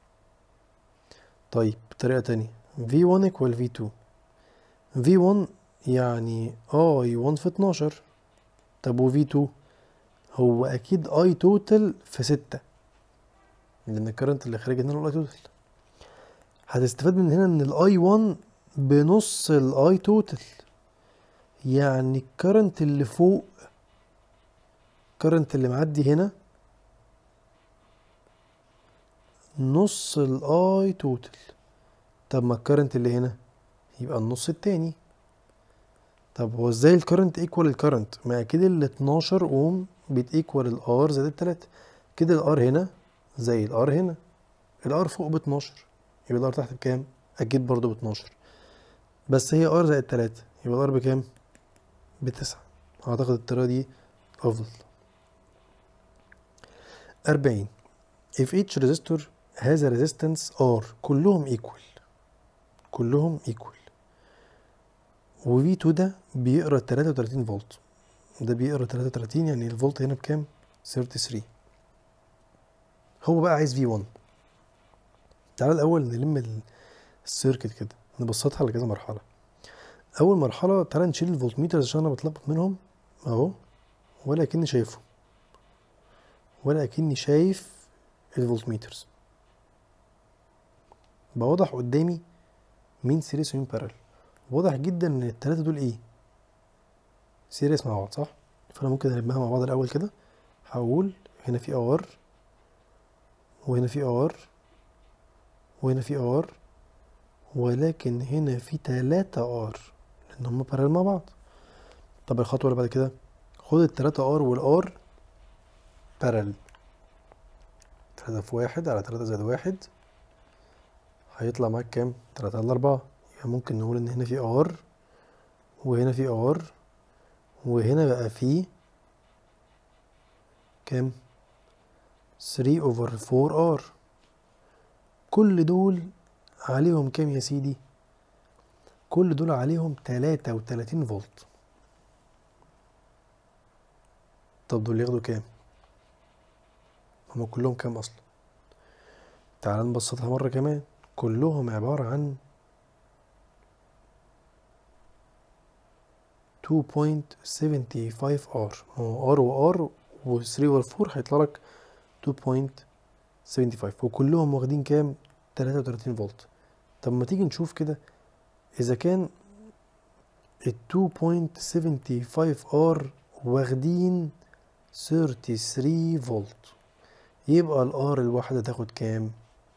A: طيب بطريقة تانية V1 equal V2 V1 يعني I1 في 12 طب و V2 هو أكيد I توتال في ستة لأن الكرنت اللي خارج هنا ال I توتال هتستفاد من هنا إن ال I1 بنص ال I توتال يعني الكرنت اللي فوق الكرنت اللي معدي هنا نص الاي توتال طب ما الكرنت اللي هنا يبقى النص التاني طب هو ازاي الكرنت ايكوال الكرنت ما اكيد ال 12 اوم بتيكوال الار زائد التلاتة كده الار هنا زي الار هنا الار فوق ب 12 يبقى الار تحت بكام اكيد برضو ب 12 بس هي ار زائد تلاتة يبقى الار بكام بتسعة اعتقد الطريقة دي افضل أربعين if each resistor has a resistance R كلهم equal كلهم equal و V2 ده بيقرا 33 فولت ده بيقرا 33 يعني الفولت هنا بكام 33 هو بقى عايز V1 تعال الأول نلم السيركت كده نبسطها لكذا مرحلة أول مرحلة تعال نشيل الفولتميترز عشان أنا بتلخبط منهم أهو ولا كأني شايفه ولا كأني شايف الفولتميترز بقى واضح قدامي مين سيريس ومين بارل واضح جدا ان التلاتة دول ايه سيريس مع بعض صح فانا ممكن نلمها مع بعض الاول كده هقول هنا في ار وهنا في ار وهنا في ار ولكن هنا في تلاتة ار لان هما بارل مع بعض طب الخطوة اللي بعد كده خد التلاتة ار والار بارل تلاتة في واحد على تلاتة زائد واحد هيطلع معاك كام؟ تلاتة على أربعة يبقى ممكن نقول إن هنا في ار وهنا في ار وهنا بقى في كام؟ 3 اوفر 4 ار كل دول عليهم كام يا سيدي؟ كل دول عليهم تلاتة وتلاتين فولت طب دول ياخدوا كام؟ هما كلهم كام اصلا تعال نبسطها مرة كمان كلهم عبارة عن 2.75 ار هو ار وار و3 وال4 هيطلع لك 2.75 وكلهم واخدين كام 33 فولت طب ما تيجي نشوف كده اذا كان ال 2.75 ار واخدين 33 فولت يبقى الار الواحدة تاخد كام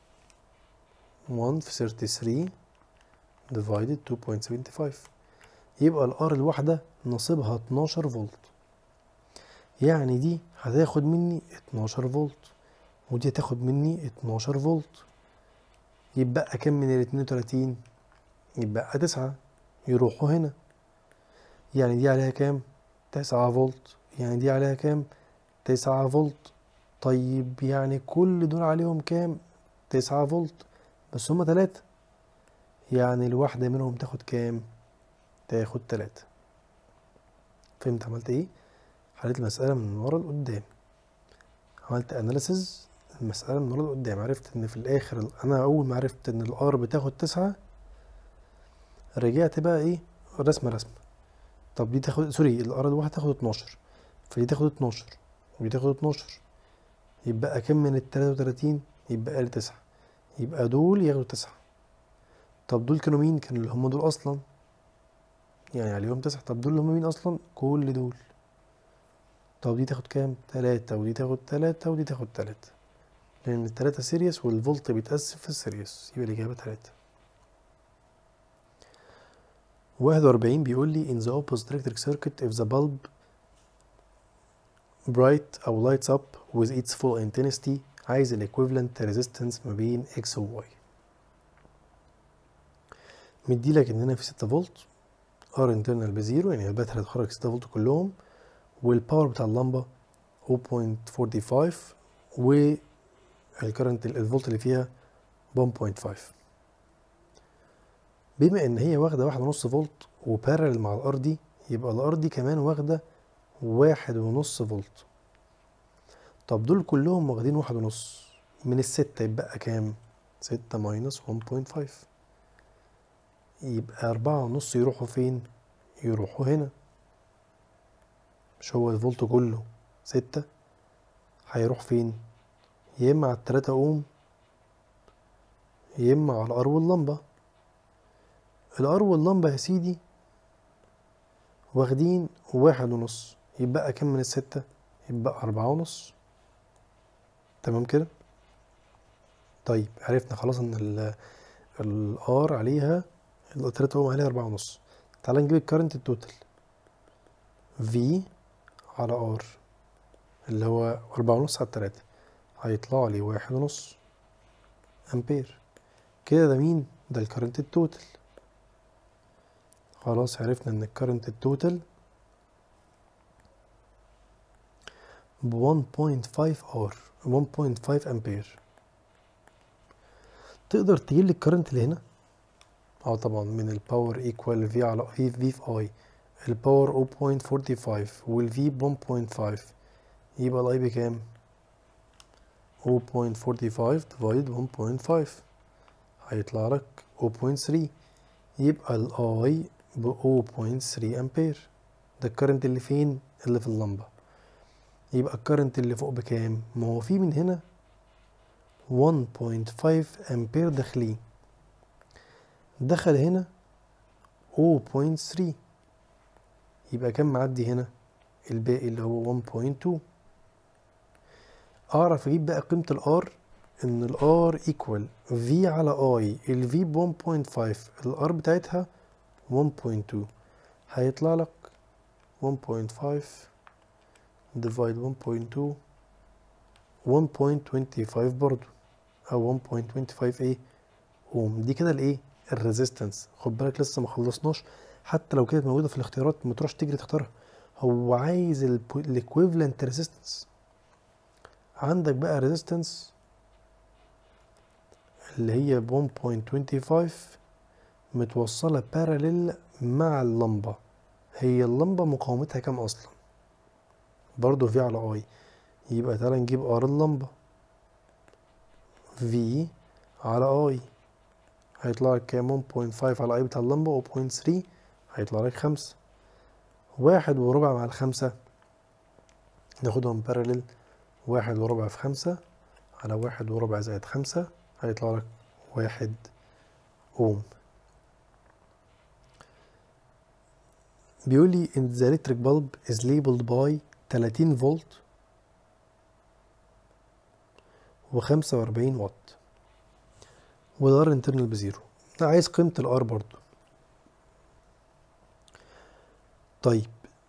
A: 1 في 33 divided 2.75 يبقى الار الواحدة نصيبها 12 فولت يعني دي هتاخد مني 12 فولت ودي هتاخد مني 12 فولت يبقى كام من ال 32 يبقى 9 يروحوا هنا يعني دي عليها كام 9 فولت يعني دي عليها كام 9 فولت طيب يعني كل دول عليهم كام 9 فولت بس هما تلاتة يعني الواحدة منهم تاخد كام تاخد تلاتة فهمت عملت ايه حليت المسألة من ورا لقدام عملت اناليسز المسألة من ورا لقدام عرفت ان في الاخر انا اول ما عرفت ان الار بتاخد تسعة رجعت بقى ايه رسمة رسمة طب دي تاخد سوري الار الواحدة تاخد اتناشر فدي تاخد اتناشر ودي تاخد اتناشر يبقى كام من التلاتة وتلاتين يبقى لي تسعة يبقى دول ياخدوا تسعة طب دول كانوا مين كانوا اللي هم دول اصلا يعني عليهم تسعة طب دول اللي هم مين اصلا كل دول طب دي تاخد كام تلاتة ودي تاخد تلاتة ودي تاخد تلاتة لان التلاتة سيريس والفولت بيتقسم في السيريس يبقى الاجابة تلاتة واحد وأربعين بيقول لي in the opposite electric circuit if the bulb bright أو lights up with its full intensity عايز ال equivalent resistance ما بين x و y مديلك ان هنا في ستة فولت ار انترنال بزيرو يعني الباتري هتخرج ستة فولت كلهم والباور بتاع اللمبة 0.45 والكرنت الفولت اللي فيها 1.5 بما ان هي واخدة واحد ونص فولت وبارل مع الار دي يبقى الار دي كمان واخدة واحد ونص فولت طب دول كلهم واخدين واحد ونص من الستة يبقى كام ستة ماينس 1.5 يبقى أربعة ونص يروحوا فين يروحوا هنا مش هو الفولت كله ستة هيروح فين يا إما على التلاتة أوم يا إما على الأر واللمبة الأر واللمبة يا سيدي واخدين واحد ونص يبقى كام من الستة يبقى أربعة ونص تمام كده طيب عرفنا خلاص ان ال الار عليها التلاتة اوم عليها أربعة ونص تعالى نجيب الكارنت التوتال في على ار اللي هو أربعة ونص على التلاتة هيطلع لي واحد ونص أمبير كده ده مين؟ ده الكارنت التوتال خلاص عرفنا ان الكارنت التوتال ب 1.5 ار 1.5 امبير تقدر تجيب لي الكرنت اللي هنا اه طبعا من الباور ايكوال في على في في في اي الباور 0.45 والفي ب 1.5 يبقى الاي بكام 0.45 ديفايد 1.5 هيطلع لك 0.3 يبقى الاي ب 0.3 امبير ده الكرنت اللي فين اللي في اللمبه يبقى الكرنت اللي فوق بكام ما هو في من هنا 1.5 امبير داخلين دخل هنا 0.3 يبقى كام معدي هنا الباقي اللي هو 1.2 اعرف اجيب بقى قيمة الار ان الار ايكوال في على اي الفي ب 1.5 الار بتاعتها 1.2 هيطلع لك 1.5 divide 1.2 1.25 برضو او 1.25 ايه اوم دي كده الايه الريزيستنس خد بالك لسه ما خلصناش حتى لو كانت موجوده في الاختيارات ما تروحش تجري تختارها هو عايز الايكويفالنت ريزيستنس عندك بقى ريزيستنس اللي هي ب 1.25 متوصله باراليل مع اللمبه هي اللمبه مقاومتها كام اصلا برضو في على اي يبقى تعالى نجيب ار اللمبة في على اي هيطلع لك كام 1.5 على اي بتاع اللمبة و 0.3 هيطلع لك خمسة واحد وربع مع الخمسة ناخدهم بارلل واحد وربع في خمسة على واحد وربع زائد خمسة هيطلع لك واحد أوم بيقول لي in the electric bulb is labeled by 30 فولت وخمسة وأربعين واط والار انترنال بزيرو ده عايز قيمة الار برضو طيب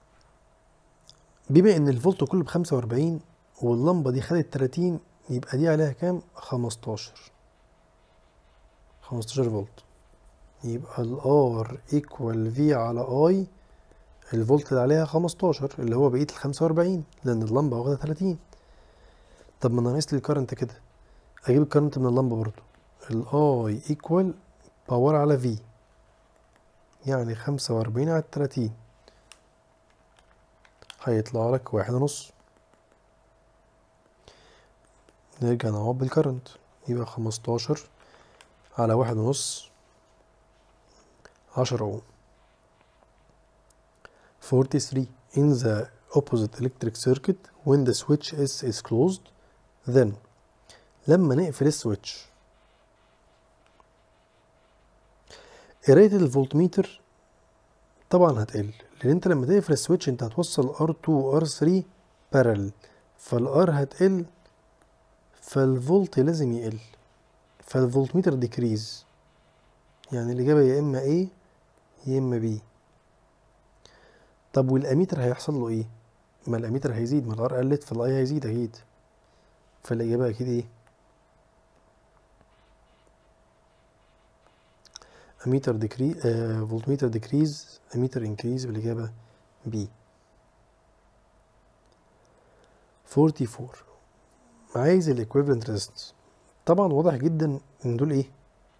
A: بما ان الفولت كله بخمسة وأربعين واللمبة دي خدت تلاتين يبقى دي عليها كام؟ خمستاشر خمستاشر فولت يبقى الار ايكوال في على اي الفولت اللي عليها خمستاشر اللي هو بقية الخمسة وأربعين لأن اللمبة واخدة تلاتين طب ما انا ناقص لي الكرنت كده اجيب الكرنت من اللمبة برضو الاي ايكوال باور على في يعني خمسة وأربعين على التلاتين هيطلع لك واحد ونص نرجع نعوض بالكرنت يبقى خمستاشر على واحد ونص عشرة اوم 43 in the opposite electric circuit when the switch S is closed then لما نقفل السويتش قراية الفولتميتر طبعا هتقل لان انت لما تقفل السويتش انت هتوصل R2 و R3 parallel فالار هتقل فالفولت لازم يقل فالفولتميتر ديكريز يعني الإجابة يا إما A يا إما B طب والأميتر هيحصل له إيه؟ ما الأميتر هيزيد ما الار قلت فالأي هيزيد أكيد فالإجابة أكيد إيه؟ أميتر ديكري آه فولتميتر ديكريز أميتر انكريز بالإجابة B 44 عايز الايكويفالنت ريزيستنس طبعا واضح جدا ان دول ايه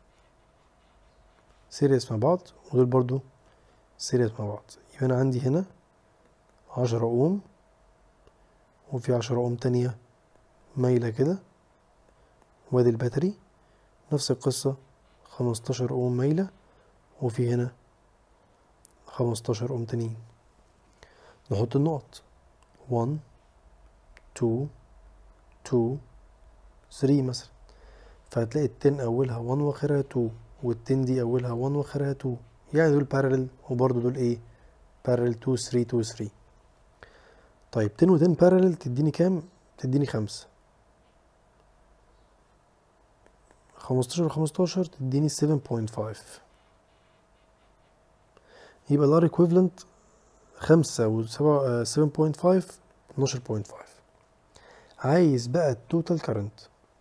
A: سيريس مع بعض ودول برضو سيريس مع بعض يبقى انا عندي هنا عشرة اوم وفي عشرة اوم تانية مايلة كده وادي الباتري نفس القصة خمستاشر اوم مايلة وفي هنا خمستاشر اوم تانيين نحط النقط 1 2 2 3 مثلا فهتلاقي التن اولها 1 واخرها 2 والتن دي اولها 1 واخرها 2 يعني دول بارلل وبرضه دول ايه بارلل 2 3 2 3 طيب 10 و 10 بارلل تديني كام تديني 5 15 و 15 تديني 7.5 يبقى الار ايكويفالنت 5 و 7.5 12.5 عايز بقى التوتال كارنت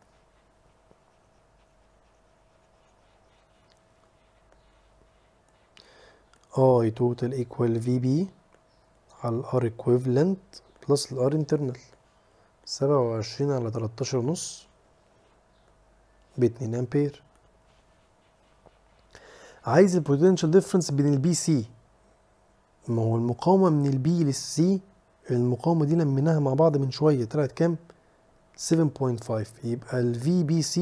A: اي توتال ايكوال في بي على الار ايكويفالنت بلس الار انترنال سبعة وعشرين على تلاتاشر ونص باتنين امبير عايز البوتنشال ديفرنس بين البي سي ما هو المقاومة من البي للسي المقاومة دي لميناها مع بعض من شوية طلعت كام؟ 7.5 يبقى ال VBC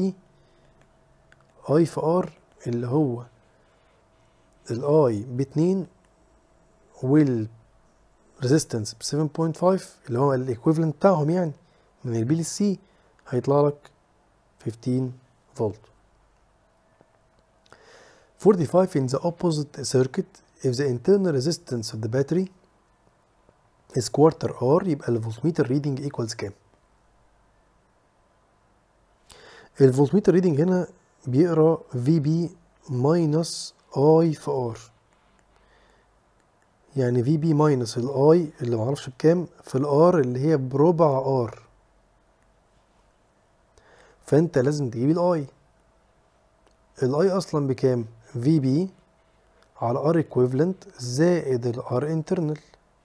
A: I في R اللي هو ال I باتنين وال resistance ب 7.5 اللي هو الايكويفالنت بتاعهم يعني من البي للسي هيطلع لك 15 فولت 45 in the opposite circuit if the internal resistance of the battery is quarter R يبقى الفولتميتر ريدنج ايكوالز كام؟ الفولتميتر ريدنج هنا بيقرا في بي ماينس اي في ار يعني في بي ماينس الاي اللي معرفش بكام في الار اللي هي بربع ار فانت لازم تجيب الاي الاي اصلا بكام في بي على ار ايكويفالنت زائد الار انترنال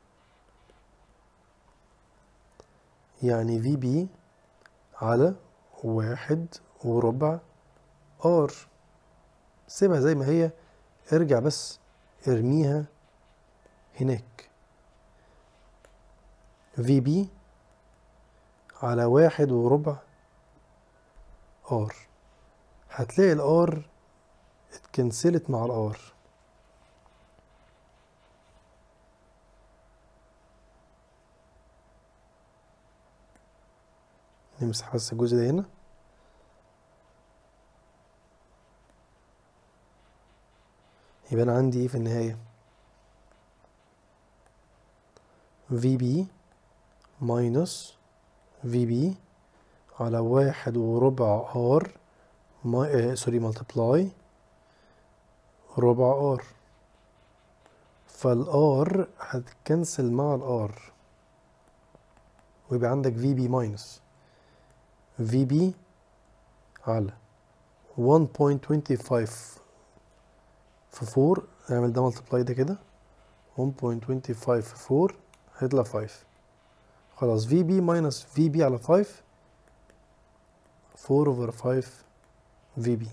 A: يعني في بي على واحد وربع ار سيبها زي ما هي ارجع بس ارميها هناك في بي على واحد وربع ار هتلاقي الار اتكنسلت مع الار نمسح بس الجزء ده هنا يبقى انا عندي ايه في النهاية في بي ماينس في بي على واحد وربع ار ما... آه سوري ملتبلاي ربع ار فالار هتكنسل مع الار ويبقى عندك في بي ماينس في بي على 1.25 في 4 نعمل ده ملتبلاي ده كده 1.25 في 4 هيطلع 5 خلاص في بي ماينس في بي على 5 4 over 5 في بي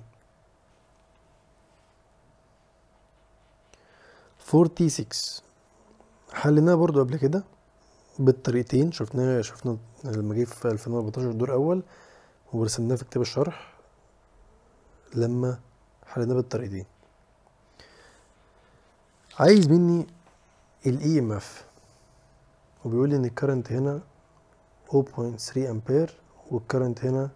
A: 46 حليناها برضو قبل كده بالطريقتين شفناها شفنا لما جه في 2014 دور اول ورسمناه في كتاب الشرح لما حليناه بالطريقتين عايز مني الاي ام اف وبيقول لي ان الكرنت هنا 0.3 امبير والكرنت هنا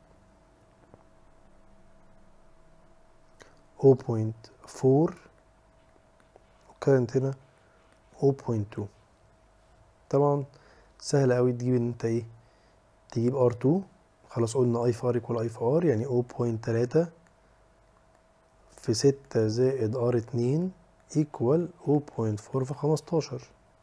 A: 0.4 والكرنت هنا 0.2 طبعا سهل قوي تجيب ان انت ايه تجيب R2 خلاص قلنا I في R equal I في R يعني 0.3 في 6 زائد R2 equal 0.4 في 15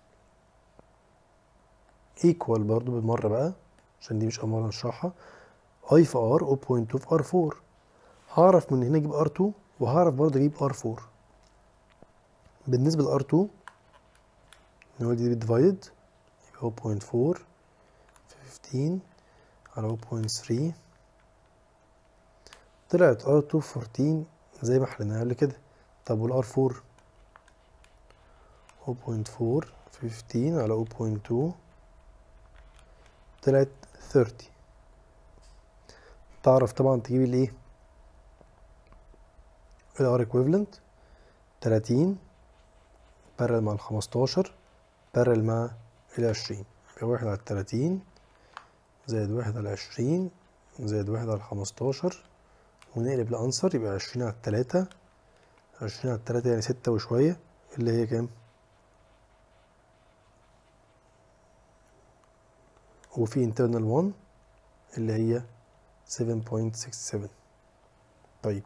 A: equal برضو بالمرة بقى عشان دي مش أول مرة نشرحها I في R 0.2 في R4 هعرف من هنا اجيب R2 وهعرف برضه اجيب R4 بالنسبة ل R2 نقول دي divided يبقى 0.4 في 15 على 0.3 طلعت R2 في 14 زي ما حليناها قبل كده طب وال R4 0.4 في 15 على 0.2 طلعت 30 تعرف طبعا تجيب الايه ال R equivalent 30 بارل مع ال 15 بارل مع ال 20 يبقى واحد على التلاتين زائد واحد على عشرين زائد واحد على خمستاشر ونقلب الأنسر يبقى عشرين على التلاتة عشرين على التلاتة يعني ستة وشوية اللي هي كام؟ وفي internal 1 اللي هي 7.67 طيب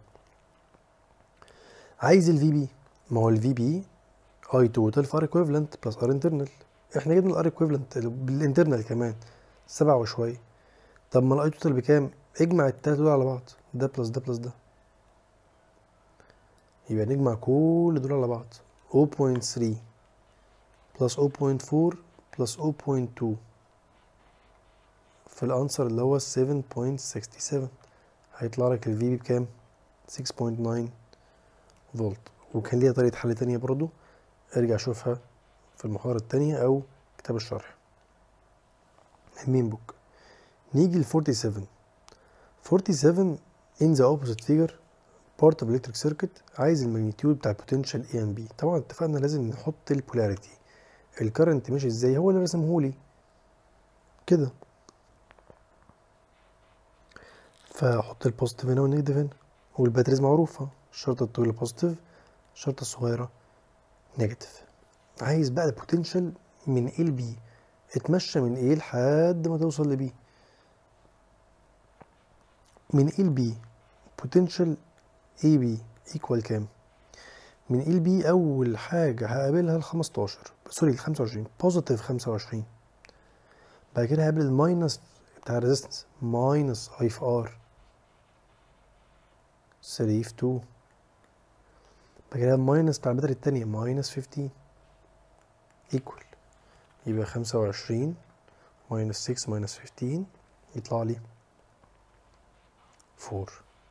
A: عايز ال VB ما هو ال VB I total في R equivalent plus R internal احنا جبنا ال R equivalent بالinternal كمان سبعة وشوية طب ما ال I total بكام؟ اجمع التلاتة دول على بعض ده بلس ده بلس ده يبقى نجمع كل دول على بعض 0.3 بلس 0.4 بلس 0.2 في الانسر اللي هو 7.67 هيطلع لك الفي بي بكام 6.9 فولت وكان ليها طريقة حل تانية برضو ارجع شوفها في المحاضرة التانية أو كتاب الشرح المين بوك نيجي ل 47 47 in the opposite figure part of electric circuit عايز الماجنتيود بتاع potential A and B طبعا اتفقنا لازم نحط البولاريتي الكرنت ماشي ازاي هو اللي رسمهولي كده فاحط البوزيتيف هنا والنيجاتيف هنا والباتريز معروفة الشرطة الطويلة بوزيتيف الشرطة الصغيرة نيجاتيف عايز بقى البوتنشال من A ل B اتمشى من A لحد ما توصل ل B من A ل B potential AB equal كام؟ من A ل B أول حاجة هقابلها الخمستاشر سوري الخمسة وعشرين بوزيتيف خمسة وعشرين بعد كده هقابل الماينس بتاع الريزستنس ماينس اي في ار 3 في 2 بعد كده الماينس بتاع الباتري التانية ماينس 15 ايكوال يبقى خمسة وعشرين ماينس 6 ماينس 15 يطلع لي 4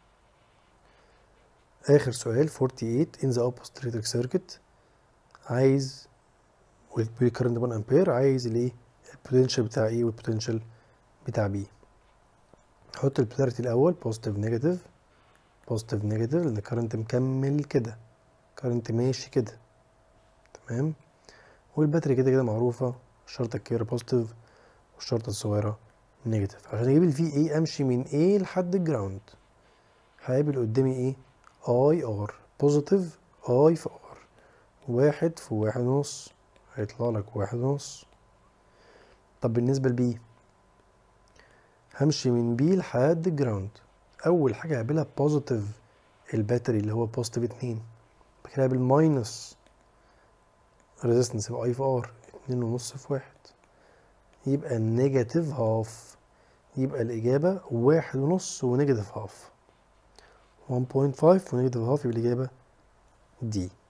A: آخر سؤال 48 in the opposite electric circuit عايز والكرنت 1 امبير عايز الايه البوتنشال بتاع ايه والبوتنشال بتاع بي حط البولاريتي الاول بوزيتيف نيجاتيف بوزيتيف نيجاتيف لان الكرنت مكمل كده كرنت ماشي كده تمام والباتري كده كده معروفة الشرطة الكبيرة بوزيتيف والشرطة الصغيرة نيجاتيف عشان اجيب الفي اي امشي من A لحد الجراوند هقابل قدامي ايه اي ار بوزيتيف اي في ار واحد في واحد ونص هيطلع لك واحد ونص طب بالنسبة لبي همشي من بي لحد الجراوند اول حاجة هقابلها بوزيتيف الباتري اللي هو بوزيتيف اتنين بعد كده هقابل ماينس ريزيستنس يبقى اي في ار اتنين ونص في واحد يبقى نيجاتيف هاف يبقى الإجابة واحد ونص ونيجاتيف هاف 1.5 ونيجاتيف هاف يبقى الإجابة دي